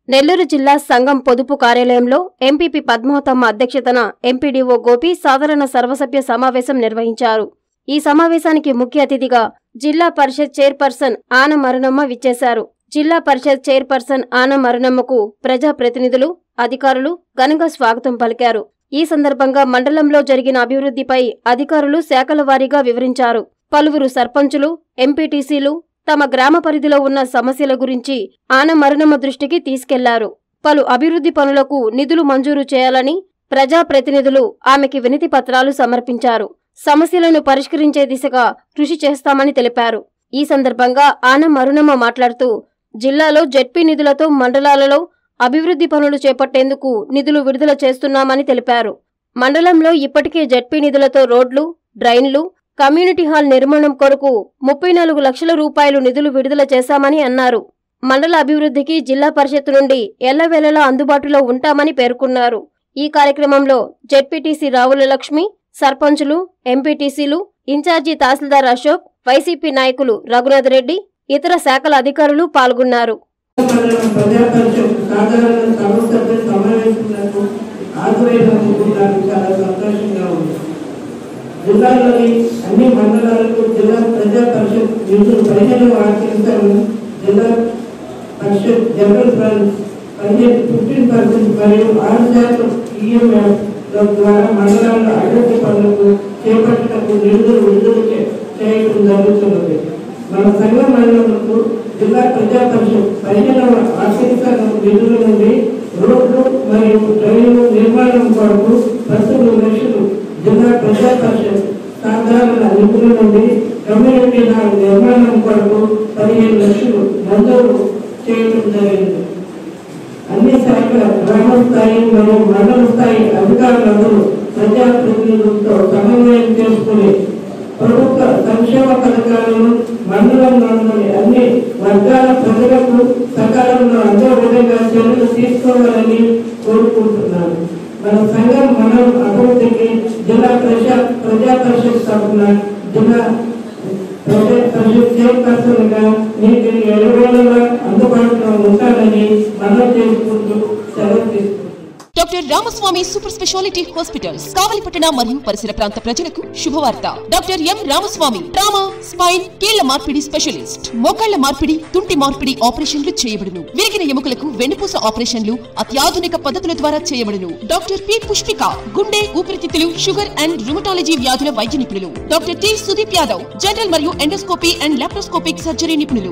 నెల్లూరు జిల్లా సంఘం పొదుపు కార్యాలయంలో ఎంపీపీ పద్మావతమ్మ అధ్యక్షతన ఎంపీడీఓ గోపి సాధారణ సర్వసభ్య సమావేశం నిర్వహించారు ఈ సమావేశానికి ముఖ్య అతిథిగా జిల్లా పరిషత్ చైర్పర్సన్ ఆన మరునమ్మ విచ్చేశారు జిల్లా పరిషత్ చైర్పర్సన్ ఆన మరునమ్మకు ప్రజాప్రతినిధులు అధికారులు ఘనంగా స్వాగతం పలికారు ఈ సందర్భంగా మండలంలో జరిగిన అభివృద్ధిపై అధికారులు శాఖల వారీగా వివరించారు పలువురు సర్పంచులు ఎంపీటీసీలు తమ గ్రామ పరిధిలో ఉన్న సమస్యల గురించి ఆన మరునమ్మ దృష్టికి తీసుకెళ్లారు పలు అభివృద్ధి పనులకు నిధులు మంజూరు చేయాలని ప్రజాప్రతినిధులు ఆమెకి వినతి పత్రాలు సమర్పించారు సమస్యలను పరిష్కరించే దిశగా కృషి చేస్తామని తెలిపారు ఈ సందర్భంగా ఆన మరునమ్మ మాట్లాడుతూ జిల్లాలో జెడ్పీ నిధులతో మండలాలలో అభివృద్ధి పనులు చేపట్టేందుకు నిధులు విడుదల చేస్తున్నామని తెలిపారు మండలంలో ఇప్పటికే జెడ్పీ నిధులతో రోడ్లు డ్రైన్లు కమ్యూనిటీ హాల్ నిర్మాణం కొరకు ముప్పై నాలుగు లక్షల రూపాయలు నిధులు విడుదల చేశామని అన్నారు మండల అభివృద్ధికి జిల్లా పరిషత్ నుండి ఎల్లవేళలా అందుబాటులో ఉంటామని పేర్కొన్నారు ఈ కార్యక్రమంలో జెడ్పీటీసీ రావుల లక్ష్మి సర్పంచులు ఎంపీటీసీలు ఇన్ఛార్జి తహసీల్దార్ అశోక్ వైసీపీ నాయకులు రఘునాథ్ రెడ్డి ఇతర శాఖల అధికారులు పాల్గొన్నారు మండలం ప్రజా పరిషత్ సాధారణ సర్వసభ్య సమావేశంలో హాజరైనందుకు నాకు చాలా సంతోషంగా ఉంది జిల్లాలోని అన్ని మండలాలకు జిల్లా ప్రజా పరిషత్ నిధులు పదిహేను ఆచరించాలని జిల్లా పరిషత్ జనరల్ ఫండ్ పదిహేను ఫిఫ్టీన్ పర్సెంట్ మరియు ఆరు శాతం ఈఎంఎఫ్ ద్వారా మండలాల్లో అభివృద్ధి పనులకు చేపట్టడానికి నిధులు విడుదల చే- చేయడం జరుగుతున్నది మన సంఘ మండలంలో జిల్లా ప్రజా పరిషత్ పదిహేనవ ఆర్థిక సంఘం నిధుల నుండి రోడ్లు మరియు డ్రైన్లు నిర్మాణం కొరకు పదకొండు లక్షలు జిల్లా ప్రజా పరిషత్ సాధారణ నిధుల నుండి కమ్యూనిటీ హాల్ నిర్మాణం కొరకు పదిహేను లక్షలు మంజూరు చేయడం జరిగింది అన్ని శాఖల గ్రామ స్థాయి మరియు మండల స్థాయి అధికారులందరూ ప్రజాప్రతినిధులతో సమన్వయం చేసుకుని ప్రభుత్వ సంక్షేమ పథకాలను మండలంలోని అన్ని వర్గాల ప్రజలకు సకాలంలో అందే విధంగా చర్యలు తీసుకోవాలని కోరుకుంటున్నాను మన సంఘం మనం అభివృద్ధికి జిల్లా ప్రజా ప్రజా పరిషత్ తరఫున జిల్లా ప్రజా పరిషత్ చైర్పర్సన్ గా మీకు ఎడవేళలా అందుబాటులో ఉంటానని మనం చేసుకుంటూ సెలవు తీసుకుంటున్నాను doctor Ramaswamy super speciality hospitals కావలిపట్టణ మరియు పరిసర ప్రాంత ప్రజలకు శుభవార్త doctor M Ramaswamy trauma spine కీళ్ల మార్పిడి స్పెషలిస్ట్ మోకాళ్ల మార్పిడి తుంటి మార్పిడి ఆపరేషన్లు చేయబడును విరిగిన ఎముకలకు వెన్నుపూస ఆపరేషన్లు అత్యాధునిక పద్ధతుల ద్వారా చేయబడును డాక్టర్ పి పుష్పిక గుండె ఊపిరితిత్తులు షుగర్ అండ్ రుమటాలజీ వ్యాధుల వైద్య నిపుణులు doctor T Sudeep Yadav general మరియు ఎండోస్కోపీ అండ్ లాప్రోస్కోపిక్ సర్జరీ నిపుణులు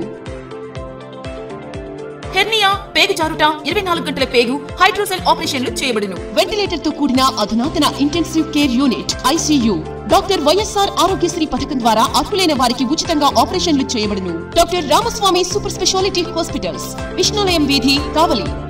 హెర్నియా పేగు జారుట ఇరవై నాలుగు గంటల పేగు హైడ్రోసెల్ ఆపరేషన్లు చేయబడును వెంటిలేటర్ తో కూడిన అధునాతన intensive care unit ICU doctor YSR Aarogyasri పథకం ద్వారా అర్హులైన వారికి ఉచితంగా ఆపరేషన్లు చేయబడును doctor Ramaswamy super speciality hospitals Vishnulayam వీధి కావలి